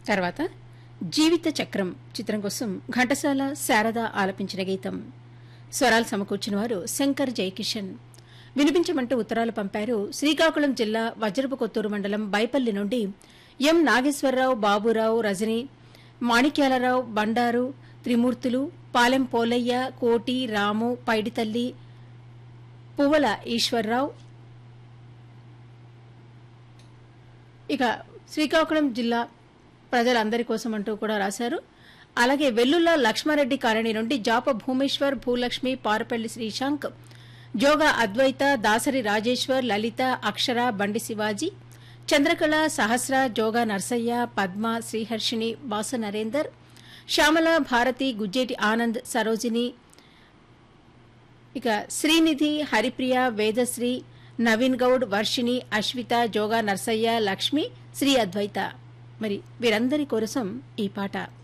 తర్వాత జీవిత చక్రం చిత్రం కోసం ఘంటసాల శారద ఆలపించిన గీతం స్వరాలు సమకూర్చిన వారు శంకర్ జయకిషన్ వినిపించమంటూ ఉత్తరాలు పంపారు శ్రీకాకుళం జిల్లా వజ్రపు కొత్తూరు మండలం బైపల్లి నుండి ఎం నాగేశ్వరరావు బాబురావు రజని మాణిక్యాలరావు బండారు త్రిమూర్తులు పాలెం పోలయ్య కోటి రాము పైడితల్లి పువ్వల ఈశ్వరరావు ఇక శ్రీకాకుళం జిల్లా ప్రజలందరి కోసం అంటూ కూడా రాశారు అలాగే వెల్లుల్ల లక్ష్మారెడ్డి కాలనీ నుండి జాప భూమేశ్వర్ భూలక్ష్మి పారపల్లి శ్రీశాంక్ జోగా అద్వైత దాసరి రాజేశ్వర్ లలిత అక్షర బండి శివాజీ చంద్రకళ సహస్ర జోగా నర్సయ్య పద్మ శ్రీహర్షిణి బాస నరేందర్ శ్యామల భారతి గుజ్జేటి ఆనంద్ సరోజిని ఇక శ్రీనిధి హరిప్రియ వేదశ్రీ నవీన్ గౌడ్ వర్షిణి అశ్విత జోగా నర్సయ్య లక్ష్మి శ్రీ అద్వైత మరి వీరందరి కోసం ఈ పాట